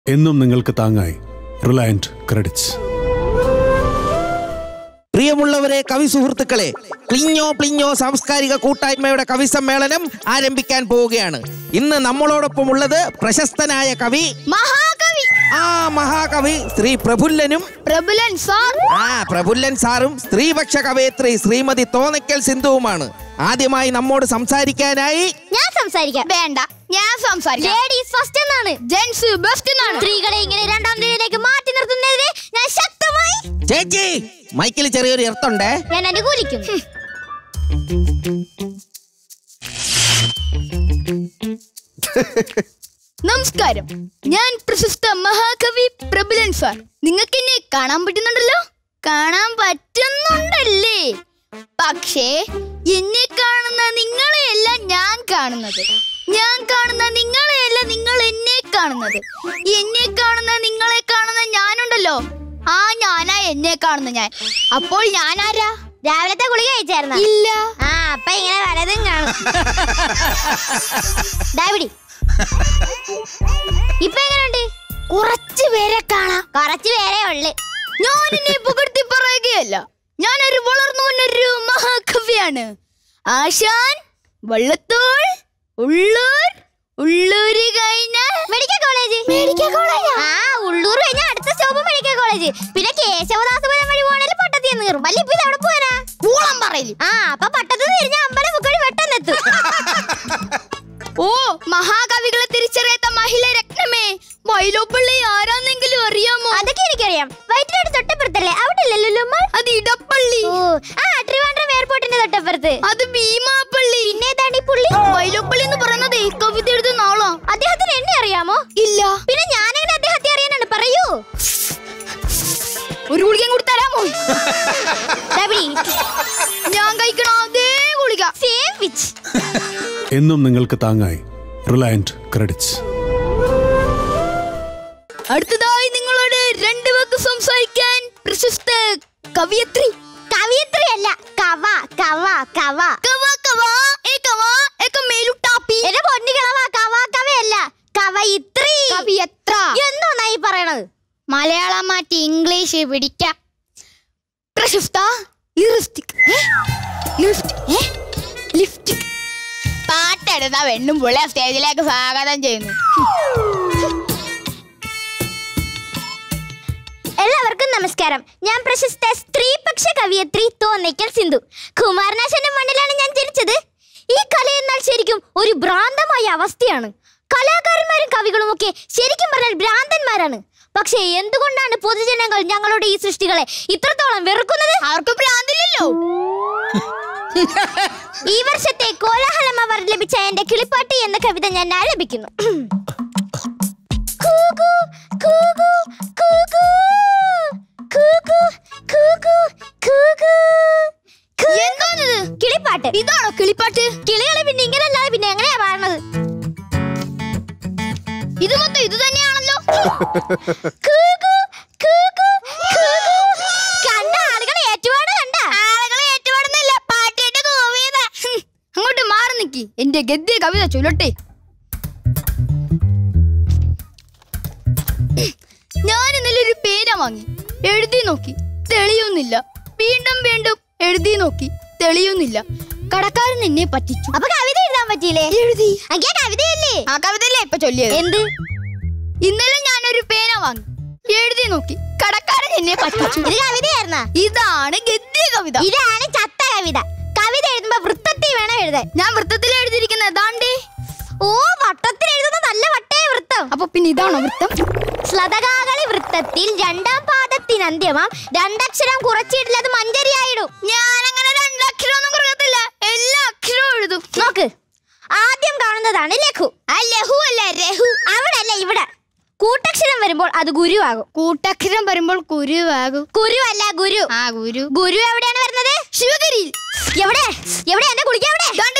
എന്നും നിങ്ങൾക്ക് താങ്ങായി റിലയൻറ്റ് ക്രെഡിറ്റ്സ് പ്രിയമുള്ളവരെ കവി സുഹൃത്തുക്കളെ പ്ലിഞ്ഞോ പ്ലിഞ്ഞോ സാംസ്കാരിക കൂട്ടായ്മയുടെ കവി സമ്മേളനം ആരംഭിക്കാൻ പോവുകയാണ് ഇന്ന് നമ്മളോടൊപ്പം ഉള്ളത് പ്രശസ്തനായ കവി മഹാകവി ആ മഹാകവി ശ്രീ പ്രഫുല്ലനും പ്രബുലൻ സാർ ആ പ്രഫുല്ലൻ സാറും സ്ത്രീപക്ഷ കവയത്രി ശ്രീമതി തോന്നയ്ക്കൽ സിന്ധുവുമാണ് ആദ്യമായി നമ്മോട് സംസാരിക്കാനായി ഞാൻ സംസാരിക്കാം വേണ്ട ഞാൻ സംസാരിക്കാം ലേഡീസ് ഫസ്റ്റ് എന്നാണ് ജെന്റ്സ് ബെസ്റ്റ് എന്നാണ് സ്ത്രീകളെ ഇങ്ങനെ രണ്ടാം നിലയിലേക്ക് മാറ്റി നിർത്തുന്നതിനെ ഞാൻ ശക്തമായി ചേച്ചി മൈക്കിൽ ചെറിയൊരു എർത്തുണ്ടേ ഞാൻ അനുകൂലിക്കും നമസ്കാരം ഞാൻ പ്രശസ്ത മഹാകവി പ്രബുലൻ സാർ നിങ്ങൾക്ക് എന്നെ കാണാൻ പറ്റുന്നുണ്ടല്ലോ കാണാൻ പറ്റുന്നുണ്ടല്ലേ പക്ഷേ എന്നെ കാണുന്ന നിങ്ങളെയല്ല ഞാൻ കാണുന്നത് ഞാൻ കാണുന്ന നിങ്ങളെയല്ല നിങ്ങൾ എന്നെ കാണുന്നത് എന്നെ കാണുന്ന നിങ്ങളെ കാണുന്ന ഞാനുണ്ടല്ലോ ആ ഞാനാ എന്നെ കാണുന്ന ഞാൻ അപ്പോൾ ഞാനാരാ രാവിലത്തെ ഗുളിക കഴിച്ചായിരുന്ന ഇല്ല ആ അപ്പൊ ഇങ്ങനെ വലതും കാണും ഡാവിഡി ഇപ്പൊ എങ്ങനെയുണ്ട് കുറച്ച് പേരെ കാണാം കുറച്ച് പേരെ ഉള്ളു ഞാൻ എന്നെ പുകഴ്ത്തി പറയുകയല്ല ഞാനൊരു വളർന്നു വന്നൊരു മഹാകവിയാണ് ആശാൻ വള്ളത്തോൾ ഉള്ളൂർ ഉള്ളൂര് കഴിഞ്ഞാൽ മെഡിക്കൽ കോളേജ് മെഡിക്കൽ കോളേജ് ആ ഉള്ളൂർ കഴിഞ്ഞാൽ അടുത്ത സ്റ്റോപ്പ് മെഡിക്കൽ കോളേജ് പിന്നെ കേശവദാസപുരം വഴി പോകണേൽ പട്ടത്തി എന്ന് കയറും വല്ല ഇപ്പൊ എവിടെ പോരാ കൂളം പറയില്ല ആ അപ്പൊ പട്ടത്ത് തിരിഞ്ഞ അമ്പലം മുക്കഴി പെട്ടെന്നെത്തും ഓ മഹാകവികളെ തിരിച്ചറിയാത്ത മഹിള രത്നമേ വൈലോപ്പള്ളി ആരാന്നെങ്കിലും അറിയാമോ അതൊക്കെ എനിക്കറിയാം വയറ്റിനോട് തൊട്ടപ്പുറത്തല്ലേ അവിടെ ഇല്ലല്ലോ അത് ഇടപ്പള്ളി ഓ ആ ട്രിവാൻഡ്രം എയർപോർട്ടിന്റെ തൊട്ടപ്പുറത്ത് അത് ഭീമാപ്പള്ളി പിന്നെ ഏതാണ് ഈ പുള്ളി വൈലോപ്പള്ളി എന്ന് പറയുന്നത് കവിത എഴുതുന്ന ആളോ അദ്ദേഹത്തിന് എന്നെ അറിയാമോ ഇല്ല പിന്നെ ഞാൻ എങ്ങനെ അദ്ദേഹത്തെ അറിയാനാണ് പറയൂ ഒരു ഗുളിക കൂടി തരാമോ ഞാൻ കഴിക്കണ അതേ ഗുളിക സേം വിച്ച് എന്നും നിങ്ങൾക്ക് താങ്ങായി റിലയൻറ്റ് ക്രെഡിറ്റ്സ് അടുത്തതായി നിങ്ങളോട് രണ്ടു വാക്ക് സംസാരിക്കാൻ പ്രശസ്ത കവിയത്രി കവിയത്രി അല്ല കവ കവ കവ കവ കവ ഏ കവ ഏക മേലുട്ടാപ്പി എന്റെ പൊന്നു കിളവ കവ കവയല്ല കവയിത്രി കവിയത്ര എന്നോന്നാ ഈ പറയണത് മലയാളം മാറ്റി ഇംഗ്ലീഷ് പിടിക്കാം പ്രശസ്ത ലിറിസ്റ്റിക് ലിഫ്റ്റ് ലിഫ്റ്റ് പാട്ടെടുത്ത വെണ്ണും പുള്ളിയെ സ്റ്റേജിലേക്ക് സ്വാഗതം ചെയ്യുന്നു എല്ലാവർക്കും നമസ്കാരം ഞാൻ പ്രശസ്ത സ്ത്രീപക്ഷ കവിയത്രി തോന്നയ്ക്കൽ സിന്ധു കുമാരനാശന്റെ മണ്ണിലാണ് ഞാൻ ജനിച്ചത് ഈ കല എന്നാൽ ശരിക്കും ഒരു ഭ്രാന്തമായ അവസ്ഥയാണ് കലാകാരന്മാരും കവികളും ഒക്കെ ശരിക്കും പറഞ്ഞാൽ ഭ്രാന്തന്മാരാണ് പക്ഷേ എന്തുകൊണ്ടാണ് പൊതുജനങ്ങൾ ഞങ്ങളുടെ ഈ സൃഷ്ടികളെ ഇത്രത്തോളം വെറുക്കുന്നത് അവർക്ക് ഭ്രാന്തില്ലല്ലോ ഈ വർഷത്തെ കോലാഹലം അവാർഡ് ലഭിച്ച എന്റെ കിളിപ്പാട്ടി എന്ന കവിത ഞാൻ ആലപിക്കുന്നു കൂകു, കൂകു, കൂകു. കൂകു, കൂകു, കൂകു. കിളിപ്പാട്ട് ഇതാണോ കിളിപ്പാട്ട് കിളികളെ പിന്നെ ഇങ്ങനെ അല്ലാതെ പിന്നെ എങ്ങനെയാ പാടുന്നത് ഇത് മൊത്തം ഇത് തന്നെയാണല്ലോ കൂകു, കൂകു, കൂകു. കണ്ട ആളുകളെ ഏറ്റുപാട് കണ്ട ആളുകളെ ഏറ്റുപാടുന്നില്ല പാട്ടിട്ട് കൂവിയതാ ഹും, അങ്ങോട്ട് മാറി നിക്കി എന്റെ ഗദ്യ കവിത ചൊല്ലട്ടെ ഞാൻ ഇന്നലെ ഒരു പേന വാങ്ങി എഴുതി നോക്കി തെളിയുന്നില്ല വീണ്ടും വീണ്ടും എഴുതി നോക്കി തെളിയുന്നില്ല കടക്കാരൻ എന്നെ പറ്റിച്ചു അപ്പൊ കവിത എഴുതാൻ പറ്റിയില്ലേ എഴുതി കവിതയല്ലേ ആ കവിതയല്ലേ ഇപ്പൊ ചൊല്ലിയത് എന്ത് ഇന്നലെ ഞാനൊരു പേന വാങ്ങി എഴുതി നോക്കി കടക്കാരൻ എന്നെ പറ്റിച്ചു ഇത് കവിതയായിരുന്ന ഇതാണ് ഗദ്യ കവിത ഇതാണ് ചത്ത കവിത കവിത എഴുതുമ്പോ വൃത്തത്തിൽ വേണം എഴുതാൻ ഞാൻ വൃത്തത്തിൽ എഴുതിയിരിക്കുന്നത് ദാണ്ടേ ഓ വട്ടത്തിൽ എഴുതുന്ന നല്ല വട്ടേ വൃത്തം അപ്പൊ പിന്നെ ഇതാണോ വൃത്തം ശ്ലതകാകളി വൃത്തത്തിൽ രണ്ടാം പാദത്തിനന്ത്യമാം രണ്ടക്ഷരം കുറച്ചിടില്ല അത് മഞ്ചരിയായിടും ഞാൻ അങ്ങനെ രണ്ടക്ഷരമൊന്നും കുറക്കത്തില്ല എല്ലാ അക്ഷരവും എഴുതും നോക്ക് ആദ്യം കാണുന്നതാണ് ലഘു ആ ലഘു അല്ല രഹു അവിടെ അല്ല ഇവിടെ കൂട്ടക്ഷരം വരുമ്പോൾ അത് ഗുരുവാകും കൂട്ടക്ഷരം വരുമ്പോൾ കുരുവാകും കുരു അല്ല ഗുരു ആ ഗുരു ഗുരു എവിടെയാണ് വരുന്നത് ശിവഗിരിയിൽ എവിടെ എവിടെ എന്നെ കുളിക്കാൻ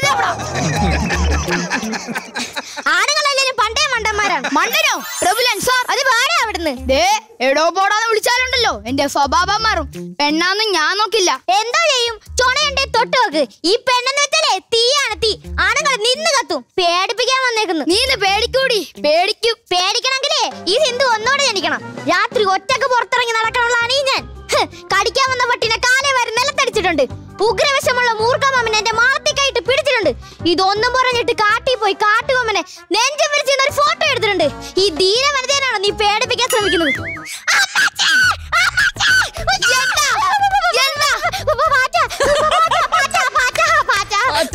ആണുങ്ങളല്ലെങ്കിലും പണ്ടേ മണ്ടന്മാരാണ് മണ്ടനോ പ്രഭുലൻ സാർ അത് വേറെ അവിടുന്ന് ദേ എടോ പോടാന്ന് വിളിച്ചാലുണ്ടല്ലോ എന്റെ സ്വഭാവം മാറും പെണ്ണാന്ന് ഞാൻ നോക്കില്ല എന്താ ചെയ്യും ചൊണയുണ്ടെ തൊട്ട് വെക്ക് ഈ പെണ്ണെന്ന് വെച്ചാലേ തീയാണ് തീ ആണുങ്ങൾ നിന്ന് കത്തും പേടിപ്പിക്കാൻ വന്നേക്കുന്നു നീ ഇന്ന് പേടിക്കൂടി പേടിക്കും പേടിക്കണമെങ്കിലേ ഈ സിന്ധു ഒന്നോടെ ജനിക്കണം രാത്രി ഒറ്റക്ക് പുറത്തിറങ്ങി നടക്കണുള്ളതാണ് ഈ ഞാൻ ഹ്, കടിക്കാൻ വന്ന പട്ടിനെ കാലേ വരെ നിലത്തടിച്ചിട്ടുണ്ട് ഉഗ്രവശമുള്ള മൂർഖമാമനെ എന്റെ മാളത്തേക്കായിട്ട് പിടിച്ചിട്ടുണ്ട് ഇതൊന്നും പറഞ്ഞിട്ട് കാട്ടി പോയി കാട്ടുകൊമ്മനെ നെഞ്ചം വിരിച്ച് ഒരു ഫോട്ടോ എടുത്തിട്ടുണ്ട് ഈ ധീര വനിതേനാണോ നീ പേടിപ്പിക്കാൻ ശ്രമിക്കുന്നത് അമ്മച്ചേ! അമ്മച്ചേ! എന്താ? എന്താ? പാറ്റ! പാറ്റ! പാറ്റ! പാറ്റ! പാറ്റ!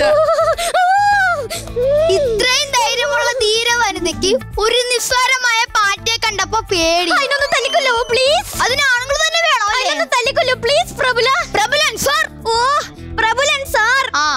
ഇത്രയും ധൈര്യമുള്ള ധീര വനിതയ്ക്ക് ഒരു നിസ്സാരമായ പാറ്റയെ കണ്ടപ്പോ പേടി അതിനൊന്ന് തല്ലിക്കൊല്ലോ പ്ലീസ് അതിന് ആണുങ്ങൾ തന്നെ വേണോ അല്ലേ? അതിനൊന്ന് തല്ലിക്കൊല്ലോ പ്ലീസ് പ്രബുല പ്രബലൻ സാർ ഓ പ്രബുലൻ സാർ ആ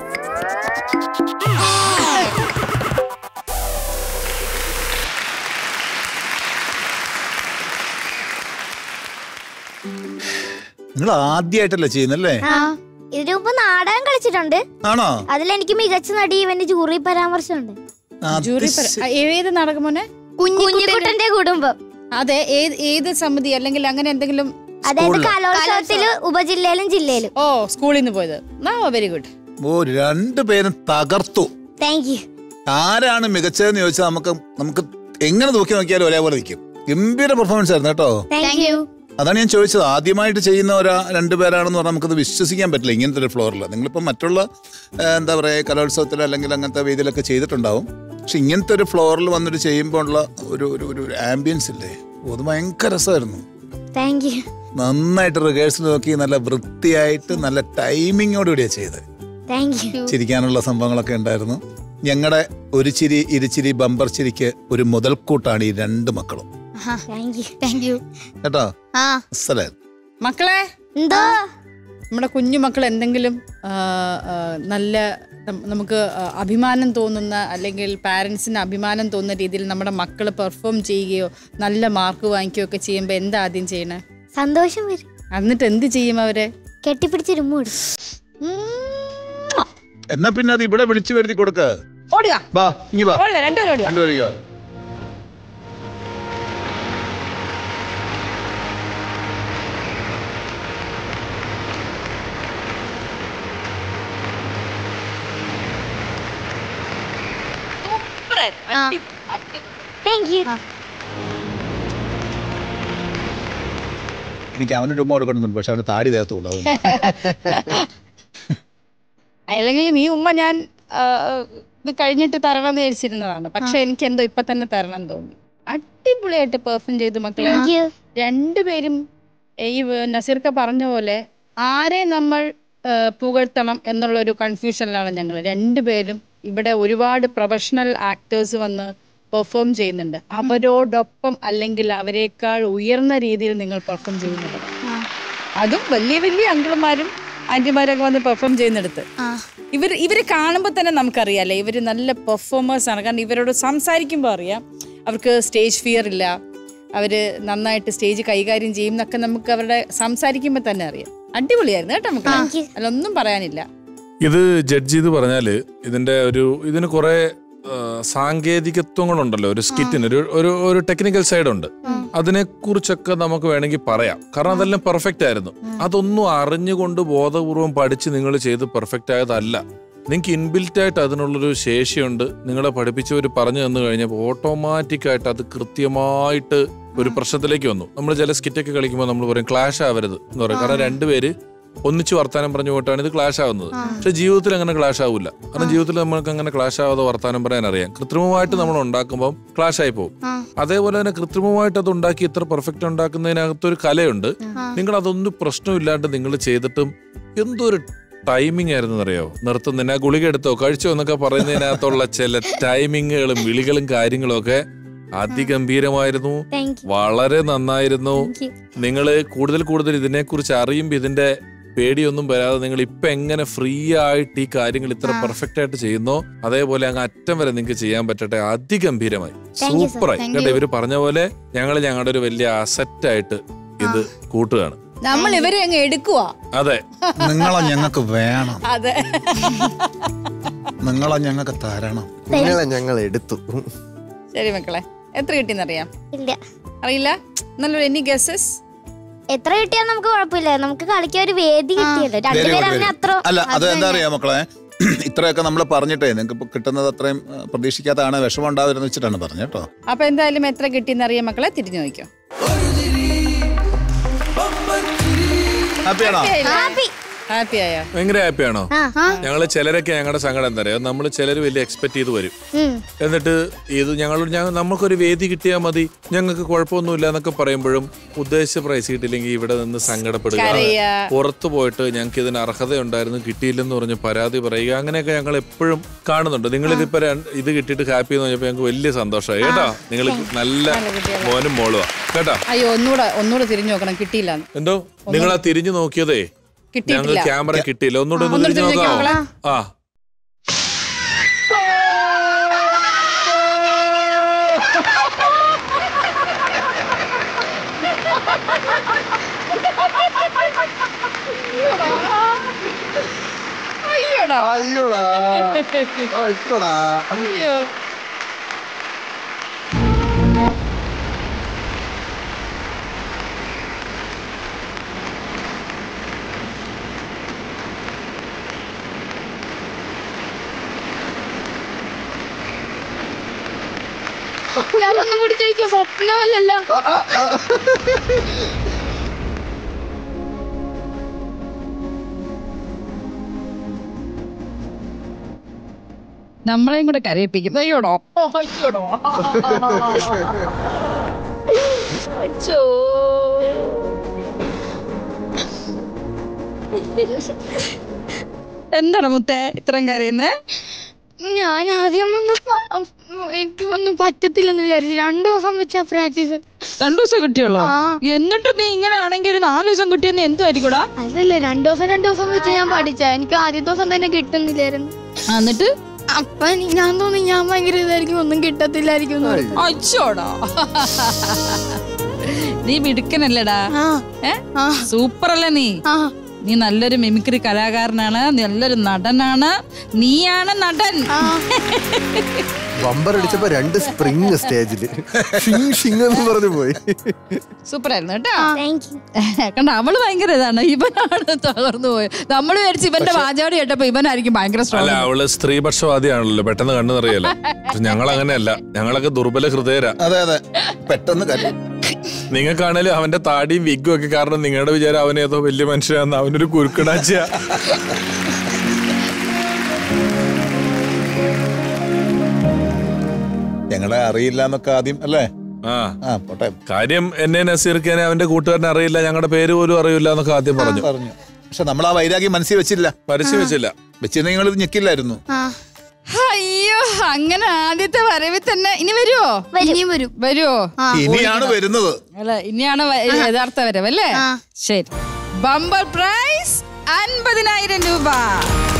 നിങ്ങൾ ആദ്യമായിട്ടല്ലേ ചെയ്യുന്നല്ലേ ആ ഇതിനു മുമ്പ് നാടകം കളിച്ചിട്ടുണ്ട് ആണോ അതിലെനിക്ക് മികച്ച നടി ഇവന്റെ ജൂറി പരാമർശമുണ്ട് അത് ജൂറി പര- ശ- ആ, ഏത് നാടകം മോനെ കുഞ്ഞിക്കുട്ടന്റെ കുടുംബം അതെ ഏത് ഏത് സമിതി അല്ലെങ്കിൽ അങ്ങനെ എന്തെങ്കിലും അതായത് സ്കൂളില്. കലോത്സവത്തില് ഉപജില്ലയിലും ജില്ലയിലും ഓ സ്കൂളിൽ നിന്ന് പോയത് ആ വെരി ഗുഡ് ഓ രണ്ടുപേരും തകർത്തു താങ്ക് യു ആരാണ് മികച്ചതെന്ന് ചോദിച്ചാൽ നമുക്ക് നമുക്ക് എങ്ങനെ നോക്കി നോക്കിയാലും ഒരേപോലെ നിൽക്കും ഗംഭീര പെർഫോമൻസ് ആയിരുന്നു കേട്ടോ താങ്ക് യു അതാണ് ഞാൻ ചോദിച്ചത് ആദ്യമായിട്ട് ചെയ്യുന്ന ഒരാ രണ്ടുപേരാണെന്ന് പറഞ്ഞാൽ നമുക്കത് വിശ്വസിക്കാൻ പറ്റില്ല ഇങ്ങനത്തെ ഒരു ഫ്ലോറിൽ നിങ്ങളിപ്പോൾ മറ്റുള്ള ആ, എന്താ പറയുക കലോത്സവത്തിൽ അല്ലെങ്കിൽ അങ്ങനത്തെ വേദിയിലൊക്കെ ചെയ്തിട്ടുണ്ടാവും പക്ഷെ ഇങ്ങനത്തെ ഒരു ഫ്ലോറിൽ വന്നിട്ട് ചെയ്യുമ്പോൾ ഉള്ള ഒരു ഒരു ഒരു ആംബിയൻസ് ഇല്ലേ ഓ, അത് ഭയങ്കര രസമായിരുന്നു താങ്ക് യു നന്നായിട്ട് റിഹേഴ്സൽ നോക്കി നല്ല വൃത്തിയായിട്ട് നല്ല ടൈമിങ്ങോടുകൂടിയാണ് ചെയ്തത് താങ്ക് യു ചിരിക്കാനുള്ള സംഭവങ്ങളൊക്കെ ഉണ്ടായിരുന്നു ഞങ്ങളുടെ ഒരു ചിരി ഇരുചിരി ബമ്പർ ചിരിക്ക് ഒരു മുതൽക്കൂട്ടാണ് ഈ രണ്ട് മക്കളും താങ്ക് യു താങ്ക് യു കേട്ടോ ആ അസലായിരുന്നു മക്കളെ എന്തോ നമ്മുടെ കുഞ്ഞു മക്കൾ എന്തെങ്കിലും ആ, ആ, നല്ല നം- നമുക്ക് ആ, അഭിമാനം തോന്നുന്ന അല്ലെങ്കിൽ പാരൻസിന് അഭിമാനം തോന്നുന്ന രീതിയിൽ നമ്മുടെ മക്കൾ പെർഫോം ചെയ്യുകയോ നല്ല മാർക്ക് വാങ്ങിക്കുകയോ ഒക്കെ ചെയ്യുമ്പോൾ എന്താ ആദ്യം ചെയ്യണേ സന്തോഷം വരും എന്നിട്ട് എന്ത് ചെയ്യും അവരെ കെട്ടിപ്പിടിച്ച് രുമ്മ കൊടുക്കും എന്നാ പിന്നെ അത് ഇവിടെ വിളിച്ചു വരുത്തി കൊടുക്ക ഓടുക ബാ ഇങ്ങി ബാ രണ്ടുപേരും ഓടുക രണ്ടുപേരും ഇങ്ങ് വാ. താങ്ക് യു എനിക്ക് അവന് രൂപ കൊടുക്കണമെന്നുണ്ട് പക്ഷെ അവന് താടി ദേഹത്ത് ഉണ്ടാവും അല്ലെങ്കിൽ നീ ഉമ്മ ഞാൻ ആ, ഇത് കഴിഞ്ഞിട്ട് തരണം എന്ന് വിചാരിച്ചിരുന്നതാണ് പക്ഷെ എനിക്ക് എന്തോ ഇപ്പൊ തന്നെ തരണം തോന്നി അടിപൊളിയായിട്ട് പെർഫോം ചെയ്തു മക്കളെ താങ്ക് യു രണ്ടുപേരും ഈ വ- നസീർക്ക പറഞ്ഞ പോലെ ആരെ നമ്മൾ ആ, പുകഴ്ത്തണം എന്നുള്ള ഒരു കൺഫ്യൂഷനിലാണ് ഞങ്ങൾ രണ്ടുപേരും ഇവിടെ ഒരുപാട് പ്രൊഫഷണൽ ആക്ടേഴ്സ് വന്ന് പെർഫോം ചെയ്യുന്നുണ്ട് അവരോടൊപ്പം അല്ലെങ്കിൽ അവരെക്കാൾ ഉയർന്ന രീതിയിൽ നിങ്ങൾ പെർഫോം ചെയ്യുന്നുണ്ട് അതും വലിയ വലിയ അങ്കിളുമാരും ആന്റിമാരൊക്കെ വന്ന് പെർഫോം ചെയ്യുന്നിടത്ത് ഇവർ ഇവർ കാണുമ്പോൾ തന്നെ നമുക്കറിയാലേ ഇവർ നല്ല പെർഫോമേഴ്സ് ആണ് കാരണം ഇവരോട് സംസാരിക്കുമ്പോൾ അറിയാം അവർക്ക് സ്റ്റേജ് ഫിയർ ഇല്ല അവർ നന്നായിട്ട് സ്റ്റേജ് കൈകാര്യം ചെയ്യും എന്നൊക്കെ നമുക്ക് അവരുടെ സംസാരിക്കുമ്പോൾ തന്നെ അറിയാം അടിപൊളിയായിരുന്നു കേട്ടോ നമുക്ക് Thank you. അതിലൊന്നും പറയാനില്ല ഇത് ജഡ്ജ് ചെയ്ത് പറഞ്ഞാല് ഇതിന്റെ ഒരു ഇതിന് കുറെ ആ, സാങ്കേതികത്വങ്ങളുണ്ടല്ലോ ഒരു സ്കിറ്റിന് ഒരു ഒരു ഒരു ടെക്നിക്കൽ സൈഡ് ഉണ്ട് അതിനെ കുറിച്ചൊക്കെ നമുക്ക് വേണമെങ്കിൽ പറയാം കാരണം അതെല്ലാം പെർഫെക്റ്റ് ആയിരുന്നു അതൊന്നും അറിഞ്ഞുകൊണ്ട് ബോധപൂർവം പഠിച്ച് നിങ്ങൾ ചെയ്ത് പെർഫെക്റ്റ് ആയതല്ല നിങ്ങൾക്ക് ഇൻബിൽറ്റ് ആയിട്ട് അതിനുള്ളൊരു ശേഷിയുണ്ട് നിങ്ങളെ പഠിപ്പിച്ചവർ പറഞ്ഞു തന്നു കഴിഞ്ഞപ്പോൾ ഓട്ടോമാറ്റിക് ആയിട്ട് അത് കൃത്യമായിട്ട് ഒരു പ്രശ്നത്തിലേക്ക് വന്നു നമ്മൾ ചില സ്കിറ്റൊക്കെ കളിക്കുമ്പോൾ നമ്മൾ പറയും ക്ലാഷ് ആവരുത് എന്ന് പറയും കാരണം രണ്ടുപേര് ഒന്നിച്ച് വർത്താനം പറഞ്ഞു പോയിട്ടാണ് ഇത് ക്ലാഷ് ആവുന്നത് പക്ഷെ ജീവിതത്തിൽ അങ്ങനെ ക്ലാഷ് ആവില്ല കാരണം ജീവിതത്തിൽ നമ്മൾക്ക് അങ്ങനെ ക്ലാഷ് ആവാതെ വർത്താനം പറയാൻ അറിയാം കൃത്രിമമായിട്ട് നമ്മൾ ഉണ്ടാക്കുമ്പോൾ ക്ലാഷ് ആയി പോകും അതേപോലെ തന്നെ കൃത്രിമമായിട്ട് അത് ഉണ്ടാക്കി ഇത്ര പെർഫെക്റ്റ് ഉണ്ടാക്കുന്നതിനകത്തൊരു കലയുണ്ട് നിങ്ങൾ അതൊന്നും പ്രശ്നമില്ലാണ്ട് നിങ്ങൾ ചെയ്തിട്ടും എന്തൊരു ടൈമിംഗ് ആയിരുന്നു അറിയോ നിർത്തുന്നതിന് ആ ഗുളിക എടുത്തോ കഴിച്ചോ എന്നൊക്കെ പറയുന്നതിനകത്തുള്ള ചില ടൈമിങ്ങുകളും വിളികളും കാര്യങ്ങളും ഒക്കെ അതിഗംഭീരമായിരുന്നു താങ്ക് യു വളരെ നന്നായിരുന്നു താങ്ക് യു നിങ്ങൾ കൂടുതൽ കൂടുതൽ ഇതിനെക്കുറിച്ച് അറിയുമ്പോൾ ഇതിന്റെ പേടിയൊന്നും വരാതെ നിങ്ങൾ ഇപ്പൊ എങ്ങനെ ഫ്രീ ആയിട്ട് ഈ കാര്യങ്ങൾ ഇത്ര പെർഫെക്റ്റ് ആയിട്ട് ചെയ്യുന്നോ അതേപോലെ അങ്ങ് അറ്റം വരെ നിങ്ങൾക്ക് ചെയ്യാൻ പറ്റട്ടെ അതിഗംഭീരമായി Thank you, sir. സൂപ്പറായി Thank കേട്ടോ you. ഇവര് പറഞ്ഞ പോലെ ഞങ്ങൾ ഞങ്ങളുടെ ഒരു വലിയ അസറ്റ് ആയിട്ട് ഇത് കൂട്ടുകയാണ് നമ്മൾ ഇവരെ അങ്ങ് എടുക്കുക അതെ നിങ്ങളെ ഞങ്ങൾക്ക് വേണം അതെ നിങ്ങളെ ഞങ്ങൾക്ക് തരണം നിങ്ങളെ ഞങ്ങൾ എടുത്തു ശരി മക്കളെ എത്ര കിട്ടിയെന്നറിയാം ഇല്ല അറിയില്ല നല്ലൊരു എനി ഗസസ് എത്ര കിട്ടിയാൽ നമുക്ക് കുഴപ്പമില്ല നമുക്ക് കളിക്കാൻ ഒരു വേദി കിട്ടിയല്ലോ രണ്ടുപേരും അങ്ങനെ അത്ര അല്ല അത് എന്താ അറിയാ മക്കളെ ഇത്രയൊക്കെ നമ്മൾ പറഞ്ഞിട്ടേ നിങ്ങൾക്ക് ഇപ്പോൾ കിട്ടുന്നത് അത്രയും ആ, പ്രതീക്ഷിക്കാത്തതാണ് വിഷമം ഉണ്ടാവരുതെന്ന് വെച്ചിട്ടാണ് പറഞ്ഞത് കേട്ടോ അപ്പൊ എന്തായാലും എത്ര കിട്ടിയെന്നറിയാം മക്കളെ തിരിഞ്ഞു നോക്കിയോ ഹാപ്പിയാണോ ഹാപ്പി ഹാപ്പി ആയോ ഭയങ്കര ഹാപ്പിയാണോ ആ ഞങ്ങള് ചിലരൊക്കെ ഞങ്ങളുടെ സങ്കടം എന്താ പറയാ നമ്മൾ ചിലർ വലിയ എക്സ്പെക്ട് ചെയ്ത് വരും എന്നിട്ട് ഇത് ഞങ്ങൾ ഞങ്ങൾ നമുക്കൊരു വേദി കിട്ടിയാൽ മതി ഞങ്ങൾക്ക് കുഴപ്പമൊന്നുമില്ല എന്നൊക്കെ പറയുമ്പോഴും ഉദ്ദേശിച്ച പ്രൈസ് കിട്ടിയില്ലെങ്കിൽ ഇവിടെ നിന്ന് സങ്കടപ്പെടുക കരയുക. പുറത്തു പോയിട്ട് ഞങ്ങൾക്ക് ഇതിന് അർഹതയുണ്ടായിരുന്നു കിട്ടിയില്ലെന്ന് പറഞ്ഞ് പരാതി പറയുക അങ്ങനെയൊക്കെ ഞങ്ങൾ എപ്പോഴും കാണുന്നുണ്ട് നിങ്ങൾ ഇതിപ്പോ രണ്ട് ഇത് കിട്ടിയിട്ട് ഹാപ്പി എന്ന് പറഞ്ഞപ്പോൾ ഞങ്ങൾക്ക് വലിയ സന്തോഷമായി കേട്ടോ നിങ്ങൾ നല്ല മോനും മോളുവാ കേട്ടോ അയ്യോ ഒന്നുകൂടെ ഒന്നുകൂടെ തിരിഞ്ഞു നോക്കണം കിട്ടിയില്ല എന്തോ നിങ്ങൾ ആ തിരിഞ്ഞു നോക്കിയതേ ഞങ്ങൾ കിട്ടിയിട്ടില്ല ക്യാമറ കിട്ടിയില്ല ഒന്നുകൂടെ ഒന്ന് ഒന്നുകൂടെ തിരിഞ്ഞു തിരിഞ്ഞ് നോക്കാമോ ആ അയ്യോ ഞാനൊന്നും പിടിച്ചിരിക്കുക സ്വപ്നമല്ലല്ലോ നമ്മളെയും കൂടെ കരയിപ്പിക്കും അയ്യോടോ അയ്യോടോ അച്ചോ എന്താണ് മുത്തേ ഇത്രയും കരയുന്നേ ഞാൻ ആദ്യം ഒന്ന് പ- എനിക്ക് ഒന്നും പറ്റത്തില്ലെന്ന് വിചാരിച്ചു രണ്ടു ദിവസം വെച്ചാ പ്രാക്ടീസ് രണ്ടു ദിവസം കിട്ടിയുള്ളോ ആ. എന്നിട്ട് നീ ഇങ്ങനെ ആണെങ്കിൽ ഒരു നാല് ദിവസം കിട്ടിയെന്ന് എന്തുമായിരിക്കൂടാ അതല്ലേ രണ്ടു ദിവസം രണ്ടു ദിവസം വെച്ച് ഞാൻ പഠിച്ച എനിക്ക് ആദ്യ ദിവസം തന്നെ കിട്ടുന്നില്ലായിരുന്നു എന്നിട്ട് അപ്പൊ എനിക്ക് ഞാൻ തോന്നി ഞാൻ ഭയങ്കര ഇതായിരിക്കും ഒന്നും കിട്ടത്തില്ലായിരിക്കും എന്ന് പറഞ്ഞു. അച്ചോടാ നീ മിടുക്കനല്ലേടാ ആ ഏ ആ സൂപ്പർ അല്ലേ നീ ആ നീ നല്ലൊരു മിമിക്രി കലാകാരനാണ് നല്ലൊരു നടനാണ് നീയാണ് നടൻ ബമ്പർ അടിച്ചപ്പോ രണ്ട് സ്പ്രിങ് സ്റ്റേജില് ഷിങ് ഷിങ് എന്ന് പറഞ്ഞു പോയി സൂപ്പർ ആയിരുന്നു കേട്ടോ താങ്ക് യു കണ്ട അവള് ഭയങ്കര ഇതാണ് ഇവനാണ് തകർന്നു പോയത് നമ്മൾ വിചാരിച്ചു ഇവന്റെ വാചാടി കേട്ടപ്പോ ഇവനായിരിക്കും ഭയങ്കര അല്ല സ്ട്രോങ് അവള് സ്ത്രീപക്ഷവാദിയാണല്ലോ പെട്ടെന്ന് കണ്ണു നിറയല്ല ഞങ്ങൾ അങ്ങനെയല്ല ഞങ്ങളൊക്കെ ദുർബല ഹൃദയരാ അതെ അതെ പെട്ടെന്ന് കാര്യം നിങ്ങൾക്കാണേലും അവന്റെ താടിയും വിഗും ഒക്കെ കാരണം നിങ്ങളുടെ വിചാരം അവൻ ഏതോ വലിയ മനുഷ്യനാന്ന് അവനൊരു കുരുക്കടാച്ച ഞങ്ങളെ അറിയില്ല എന്നൊക്കെ ആദ്യം അല്ലേ ആ ആ പോട്ടെ കാര്യം എന്നെ നസീർക്കാനെ അവന്റെ കൂട്ടുകാരനെ അറിയില്ല ഞങ്ങളുടെ പേര് പോലും അറിയില്ല എന്നൊക്കെ ആദ്യം പറഞ്ഞു പറഞ്ഞു പക്ഷെ നമ്മൾ ആ വൈരാഗ്യം മനസ്സിൽ വെച്ചില്ല പരസ്യം വെച്ചില്ല വെച്ചിരുന്നെങ്കിൽ നിങ്ങൾ ഇത് ഞെക്കില്ലായിരുന്നു ആ അയ്യോ അങ്ങനെ ആദ്യത്തെ വരവിൽ തന്നെ ഇനി വരുവോ ഇനിയും വരും വരുവോ ഇനിയാണ് വരുന്നത് അല്ല ഇനിയാണ് വ- യഥാർത്ഥ വരവ് അല്ലേ ആ. ശരി ബമ്പർ പ്രൈസ് അൻപതിനായിരം രൂപ